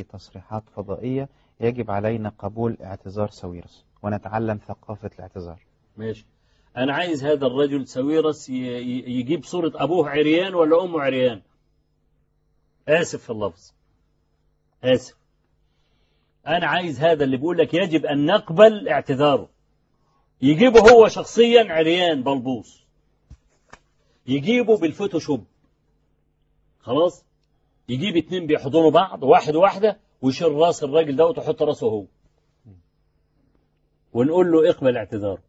في تصريحات فضائية يجب علينا قبول اعتذار ساويرس ونتعلم ثقافة الاعتذار ماشي أنا عايز هذا الرجل ساويرس ي- ي- يجيب صورة أبوه عريان ولا أمه عريان آسف في اللفظ آسف أنا عايز هذا اللي بيقول لك يجب أن نقبل اعتذاره يجيبه هو شخصيا عريان بلبوص يجيبه بالفوتوشوب خلاص يجيب اتنين بيحضنوا بعض واحد واحدة ويشيل راس الراجل ده وتحط راسه هو ونقول له اقبل اعتذاره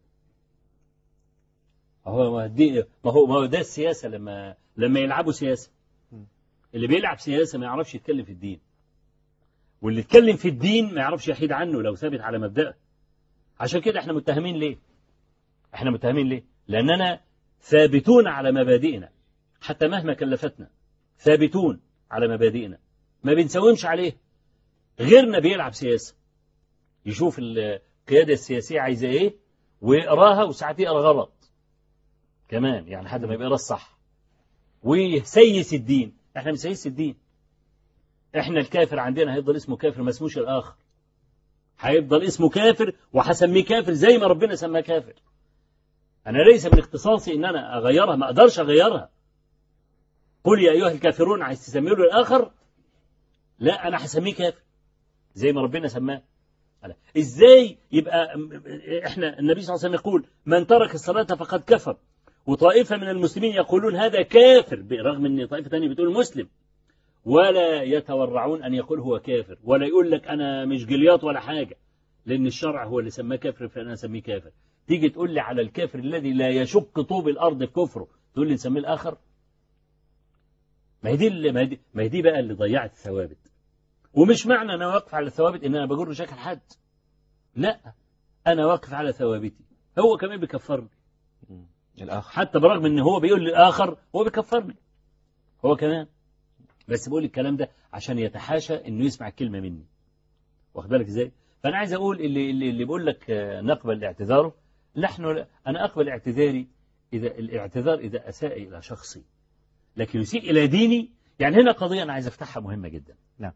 هو ما دي ما هو ما هو ده السياسة لما لما يلعبوا سياسة اللي بيلعب سياسة ما يعرفش يتكلم في الدين واللي يتكلم في الدين ما يعرفش يحيد عنه لو ثابت على مبدأه عشان كده احنا متهمين ليه احنا متهمين ليه لأننا ثابتون على مبادئنا حتى مهما كلفتنا ثابتون على مبادئنا ما بنساومش عليه غيرنا بيلعب سياسة يشوف القيادة السياسية عايزة ايه ويقراها وساعات يقرا غلط كمان يعني حتى ما يقرا الصح ويسيس الدين احنا بنسيس الدين احنا الكافر عندنا هيفضل اسمه كافر ما اسموش الاخر هيفضل اسمه كافر وهسميه كافر زي ما ربنا سماه كافر انا ليس من اختصاصي ان انا اغيرها ما اقدرش اغيرها قل يا ايها الكافرون عايز تسميه له الاخر لا انا هسميه كافر زي ما ربنا سماه أنا. ازاي يبقى احنا النبي صلى الله عليه وسلم يقول من ترك الصلاه فقد كفر وطائفه من المسلمين يقولون هذا كافر برغم ان طائفه ثانيه بتقول مسلم ولا يتورعون ان يقول هو كافر ولا يقول لك انا مش جلياط ولا حاجه لان الشرع هو اللي سماه كافر فانا اسميه كافر تيجي تقول لي على الكافر الذي لا يشق طوب الارض في كفره تقول لي نسميه الاخر ما هي دي اللي ما هي دي, ما هي دي بقى اللي ضيعت الثوابت ومش معنى انا واقف على الثوابت ان انا بجر شكل حد لا انا واقف على ثوابتي هو كمان بيكفرني الآخر حتى برغم ان هو بيقول للاخر هو بيكفرني هو كمان بس بقول الكلام ده عشان يتحاشى انه يسمع الكلمه مني واخد بالك ازاي فانا عايز اقول اللي اللي, اللي بيقول لك آه، نقبل اعتذاره نحن لا انا اقبل اعتذاري اذا الاعتذار اذا اساء الى شخصي لكن يسيء الى ديني يعني هنا قضيه انا عايز افتحها مهمه جدا نعم.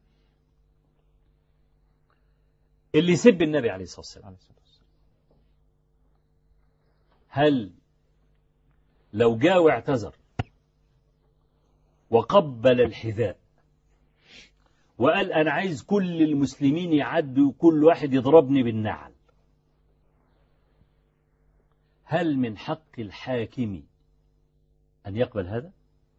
اللي يسب النبي عليه الصلاه والسلام عليه الصلاة والسلام. هل لو جاء واعتذر وقبل الحذاء وقال أنا عايز كل المسلمين يعدوا وكل واحد يضربني بالنعل هل من حق الحاكم أن يقبل هذا؟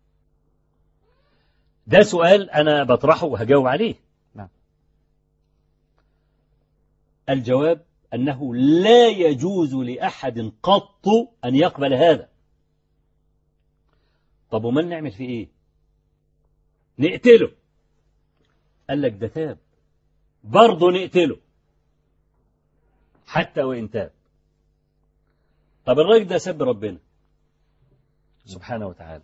ده سؤال أنا بطرحه وهجاوب عليه نعم. الجواب أنه لا يجوز لأحد قط أن يقبل هذا طب وما نعمل فيه إيه نقتله قال لك ده تاب برضه نقتله حتى وإن تاب طب الراجل ده سب ربنا سبحانه وتعالى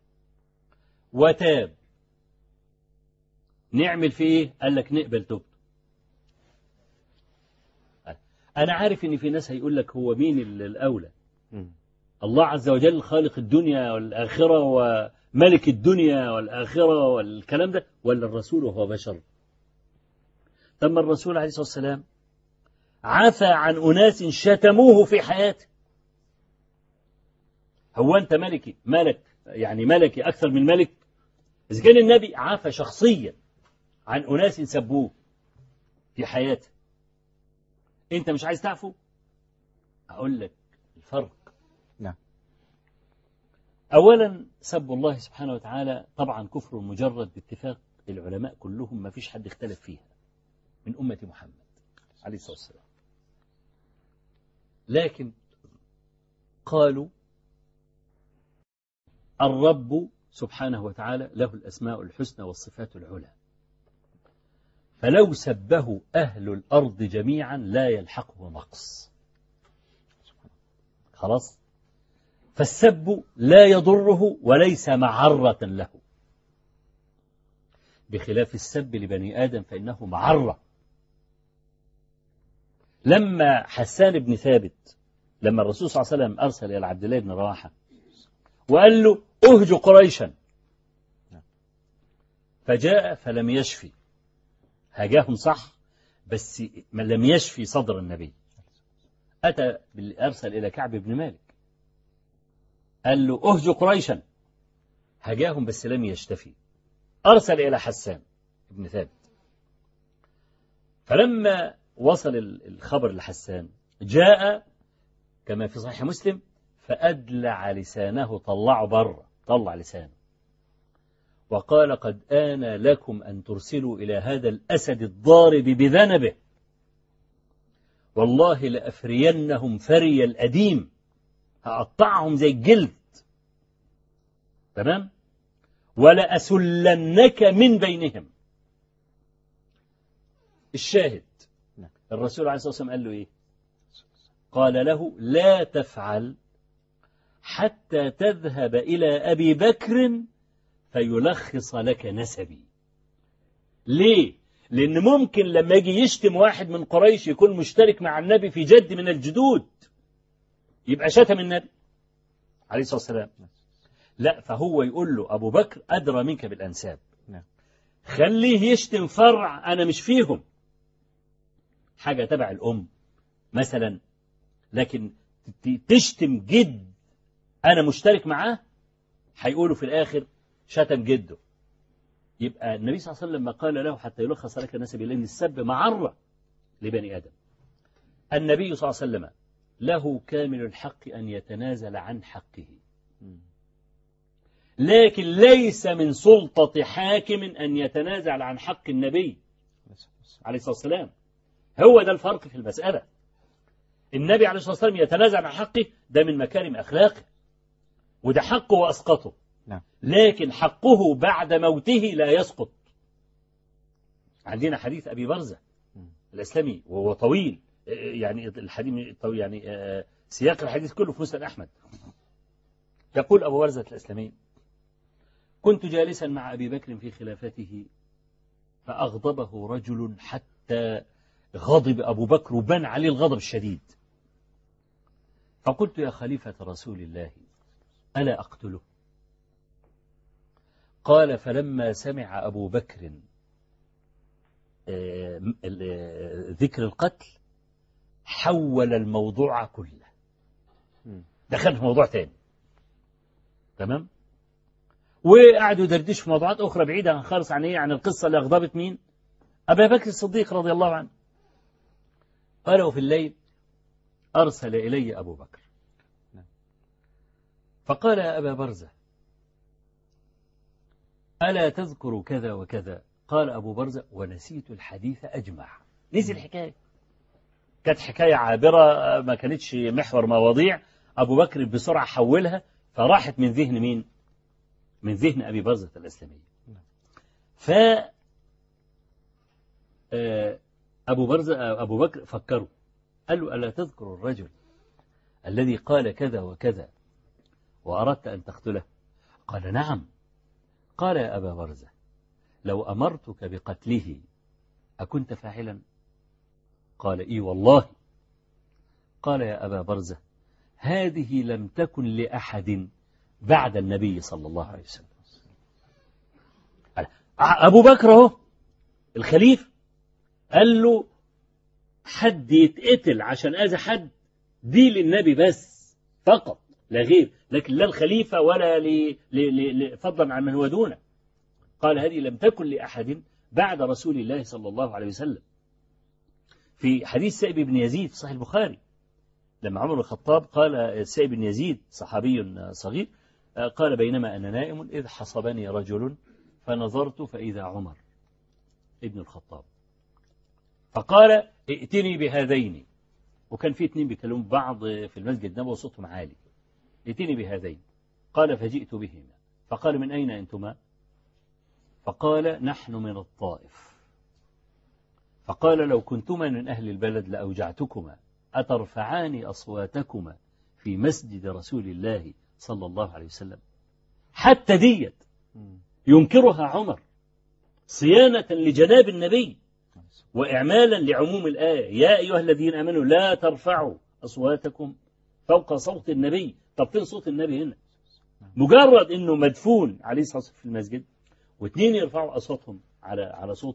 وتاب نعمل فيه ايه قال لك نقبل توبته انا عارف ان في ناس هيقول لك هو مين ال- الاولى مم. الله عز وجل خالق الدنيا والآخرة وملك الدنيا والآخرة والكلام ده ولا الرسول وهو بشر طب ما الرسول عليه الصلاة والسلام عفى عن أناس شتموه في حياته هو أنت ملكي ملك يعني ملكي أكثر من ملك إذا كان النبي عفى شخصيا عن أناس سبوه في حياته أنت مش عايز تعفو أقول لك الفرق نعم. أولا سب الله سبحانه وتعالى طبعا كفر مجرد باتفاق العلماء كلهم ما فيش حد اختلف فيها من أمة محمد عليه الصلاة والسلام لكن قالوا الرب سبحانه وتعالى له الأسماء الحسنى والصفات العلى فلو سبه أهل الأرض جميعا لا يلحقه نقص خلاص فالسب لا يضره وليس معرة له بخلاف السب لبني آدم فإنه معرة لما حسان بن ثابت لما الرسول صلى الله عليه وسلم أرسل إلى عبد الله بن رواحة وقال له أهج قريشا فجاء فلم يشفي هاجاهم صح بس ما لم يشفي صدر النبي أتى بال- أرسل إلى كعب بن مالك قال له أهج قريشا هجاهم بس لم يشتفي أرسل إلى حسان بن ثابت فلما وصل ال- الخبر لحسان جاء كما في صحيح مسلم فأدلع لسانه طلعه بره طلع لسانه وقال قد آن لكم أن ترسلوا إلى هذا الأسد الضارب بذنبه والله لأفرينهم فري الأديم هقطعهم زي الجلد تمام ولأسلنك من بينهم الشاهد نعم. الرسول عليه الصلاة والسلام قال له إيه قال له لا تفعل حتى تذهب إلى أبي بكر فيلخص لك نسبي ليه لأن ممكن لما يجي يشتم واحد من قريش يكون مشترك مع النبي في جد من الجدود يبقى شتم النبي عليه الصلاة والسلام لا فهو يقول له أبو بكر أدرى منك بالأنساب نعم. خليه يشتم فرع أنا مش فيهم حاجة تبع الأم مثلا لكن ت- تشتم جد أنا مشترك معاه هيقولوا في الآخر شتم جده يبقى النبي صلى الله عليه وسلم لما قال له حتى يلخص لك النسب لأن السب معرة لبني آدم النبي صلى الله عليه وسلم له كامل الحق أن يتنازل عن حقه مم. لكن ليس من سلطة حاكم أن يتنازل عن حق النبي عليه الصلاة والسلام هو ده الفرق في المسألة النبي عليه الصلاة والسلام يتنازل عن حقه ده من مكارم أخلاقه وده حقه وأسقطه نعم. لكن حقه بعد موته لا يسقط عندنا حديث أبي برزة مم. الإسلامي وهو طويل يعني الحديث طويل يعني آه، سياق الحديث كله في مسند أحمد يقول أبو برزة الإسلامي كنت جالسا مع أبي بكر في خلافته فأغضبه رجل حتى غضب أبو بكر وبان عليه الغضب الشديد فقلت يا خليفة رسول الله ألا أقتله قال فلما سمع أبو بكر آه، ال- آه، ذكر القتل حول الموضوع كله مم. دخل في موضوع تاني تمام وقعدوا يدردشوا في موضوعات أخرى بعيدة خالص عن إيه عن القصة اللي أغضبت مين أبا بكر الصديق رضي الله عنه قال وفي الليل أرسل إلي أبو بكر نعم. فقال يا أبا برزة ألا تذكر كذا وكذا قال أبو برزة ونسيت الحديث أجمع نسي الحكاية كانت حكاية عابرة ما كانتش محور مواضيع أبو بكر بسرعة حولها فراحت من ذهن مين من ذهن أبي برزة الإسلامية ف آه، أبو برزة آه، أبو بكر فكروا قال له ألا تذكر الرجل الذي قال كذا وكذا وأردت أن تقتله قال نعم قال يا أبا برزة لو أمرتك بقتله أكنت فاعلا قال إي والله قال يا أبا برزة هذه لم تكن لأحد بعد النبي صلى الله عليه وسلم قال أبو بكر اهو الخليفة قال له حد يتقتل عشان أذى حد دي للنبي بس فقط لا غير لكن لا الخليفة ولا ل... ل... ل... ل... فضلا عن من هو دونه قال هذه لم تكن لأحد بعد رسول الله صلى الله عليه وسلم في حديث سائب بن يزيد في صحيح البخاري لما عمر الخطاب قال سائب بن يزيد صحابي صغير قال بينما أنا نائم إذ حصبني رجل فنظرت فإذا عمر ابن الخطاب فقال ائتني بهذين وكان في اتنين بيكلموا بعض في المسجد النبوي وصوتهم عالي ائتني بهذين قال فجئت بهما فقال من أين أنتما فقال نحن من الطائف فقال لو كنتما من أهل البلد لأوجعتكما أترفعان أصواتكما في مسجد رسول الله صلى الله عليه وسلم حتى ديت مم. ينكرها عمر صيانة لجناب النبي وإعمالا لعموم الآية يا أيها الذين آمنوا لا ترفعوا أصواتكم فوق صوت النبي طب فين صوت النبي هنا مجرد أنه مدفون عليه الصلاة والسلام في المسجد واثنين يرفعوا أصواتهم على على صوته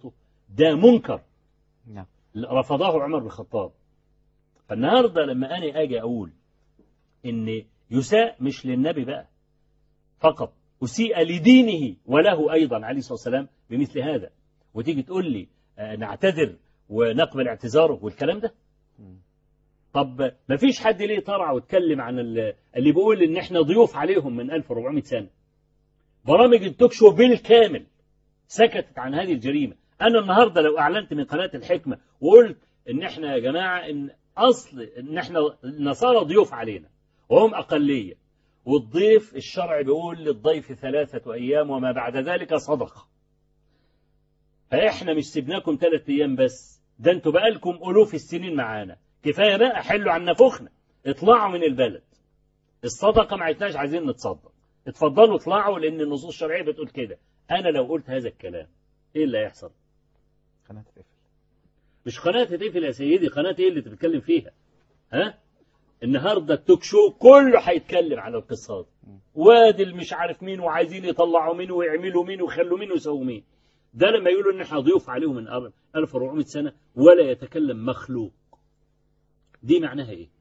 ده منكر نعم رفضه عمر بن الخطاب فالنهارده لما انا اجي اقول ان يساء مش للنبي بقى فقط اسيء لدينه وله ايضا عليه الصلاه والسلام بمثل هذا وتيجي تقول لي آه، نعتذر ونقبل اعتذاره والكلام ده مم. طب ما فيش حد ليه طلع واتكلم عن ال- اللي بيقول ان احنا ضيوف عليهم من 1400 سنه برامج التوك شو بالكامل سكتت عن هذه الجريمه انا النهارده لو اعلنت من قناه الحكمه وقلت ان احنا يا جماعه ان اصل ان احنا النصارى ضيوف علينا وهم اقليه والضيف الشرع بيقول للضيف ثلاثه ايام وما بعد ذلك صدقه فاحنا مش سيبناكم ثلاث ايام بس ده انتوا بقالكم الوف السنين معانا كفايه بقى حلوا عن نفوخنا اطلعوا من البلد الصدقه ما عدناش عايزين نتصدق اتفضلوا اطلعوا لان النصوص الشرعيه بتقول كده انا لو قلت هذا الكلام ايه اللي هيحصل قناة تقفل مش قناه تقفل يا سيدي قناه ايه اللي بتتكلم فيها ها النهارده التوك شو كله هيتكلم على القصه دي وادي اللي مش عارف مين وعايزين يطلعوا مين ويعملوا مين ويخلوا مين ويسووا مين ده لما يقولوا ان احنا ضيوف عليهم من 1400 سنه ولا يتكلم مخلوق دي معناها ايه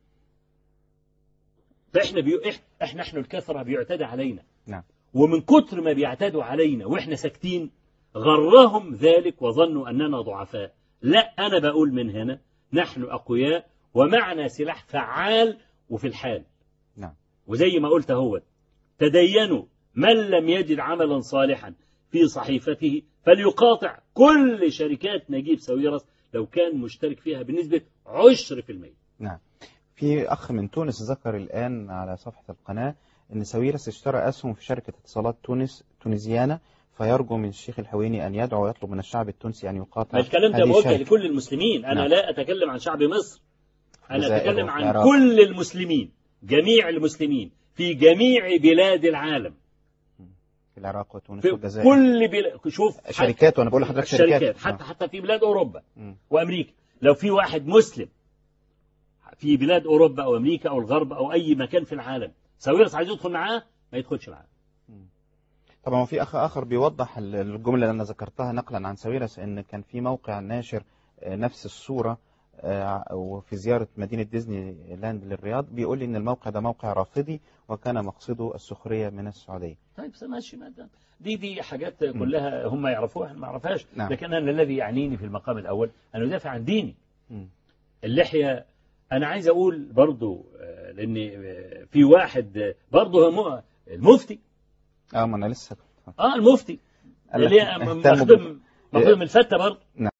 فاحنا بيو... إح- احنا احنا الكثره بيعتدى علينا نعم ومن كتر ما بيعتدوا علينا واحنا ساكتين غرهم ذلك وظنوا اننا ضعفاء لا انا بقول من هنا نحن اقوياء ومعنا سلاح فعال وفي الحال نعم وزي ما قلت هو تدينوا من لم يجد عملا صالحا في صحيفته فليقاطع كل شركات نجيب ساويرس لو كان مشترك فيها بنسبة عشر في المية نعم في أخ من تونس ذكر الآن على صفحة القناة أن ساويرس اشترى أسهم في شركة اتصالات تونس تونسيانة فيرجو من الشيخ الحويني أن يدعو ويطلب من الشعب التونسي أن يقاطع ما الكلام ده هذه موجه الشركة. لكل المسلمين أنا نعم. لا أتكلم عن شعب مصر أنا الجزائر أتكلم عن والعراق. كل المسلمين جميع المسلمين في جميع بلاد العالم في العراق وتونس في والجزائر كل بلاد شوف حتى- شركات وأنا بقول لحضرتك شركات الشركات حتى حتى في بلاد أوروبا مم. وامريكا لو في واحد مسلم في بلاد اوروبا او امريكا او الغرب او اي مكان في العالم ساويرس عايز يدخل معاه ما يدخلش معاه طبعا في أخ آخر بيوضح ال- الجملة اللي أنا ذكرتها نقلا عن ساويرس أن كان في موقع ناشر آه، نفس الصورة آه، وفي زيارة مدينة ديزني لاند للرياض بيقول لي أن الموقع ده موقع رافضي وكان مقصده السخرية من السعودية طيب ماشي ما دام دي دي حاجات كلها هم يعرفوها احنا ما نعرفهاش نعم. لكن انا الذي يعنيني في المقام الاول ان ادافع عن ديني مم. اللحيه انا عايز اقول برضو آه، لان آه، في واحد آه، برضو هو م- المفتي اه ما انا لسه اه المفتي قال لك اللي هي اهتموا مخدوم مخدوم من الفته برضه